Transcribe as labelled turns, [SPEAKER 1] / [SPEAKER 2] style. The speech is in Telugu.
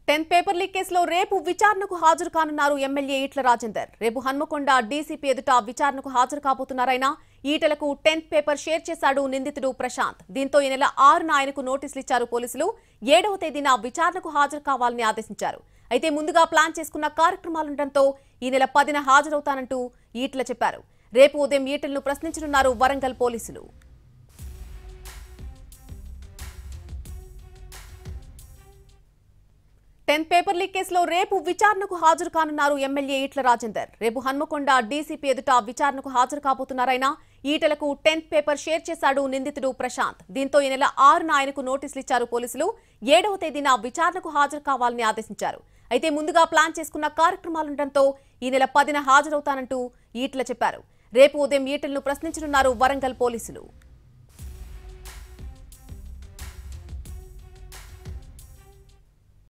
[SPEAKER 1] టెన్త్ పేపర్ లీక్ కేసులో రేపు విచారణకు హాజరు కానున్నారు ఎమ్మెల్యే ఈట్ల రాజేందర్ రేపు హన్మకొండ డీసీపీ ఎదుట విచారణకు హాజరు కాబోతున్నారైనా ఈటలకు టెన్త్ పేపర్ షేర్ చేశాడు నిందితుడు ప్రశాంత్ దీంతో ఈ నెల ఆరున ఆయనకు నోటీసులు ఇచ్చారు పోలీసులు ఏడవ తేదీన విచారణకు హాజరు కావాలని ఆదేశించారు అయితే ముందుగా ప్లాన్ చేసుకున్న కార్యక్రమాలుండటంతో ఈ నెల పదిన హాజరవుతానంటూ ఈట్ల చెప్పారు రేపు ఉదయం ఈటలను ప్రశ్నించనున్నారు వరంగల్ పోలీసులు టెన్త్ పేపర్ లీక్ కేసులో రేపు విచారణకు హాజరు కానున్నారు ఎమ్మెల్యే ఈట్ల రాజేందర్ రేపు హన్మకొండ డీసీపీ ఎదుట విచారణకు హాజరు కాబోతున్నారైనా ఈటలకు టెన్త్ పేపర్ షేర్ చేశాడు నిందితుడు ప్రశాంత్ దీంతో ఈ నెల ఆరున ఆయనకు నోటీసులు ఇచ్చారు పోలీసులు ఏడవ తేదీన విచారణకు హాజరు కావాలని ఆదేశించారు అయితే ముందుగా ప్లాన్ చేసుకున్న కార్యక్రమాలుండటంతో ఈ నెల పదిన హాజరవుతానంటూ ఈట్ల చెప్పారు రేపు ఉదయం ఈటలను ప్రశ్నించనున్నారు వరంగల్ పోలీసులు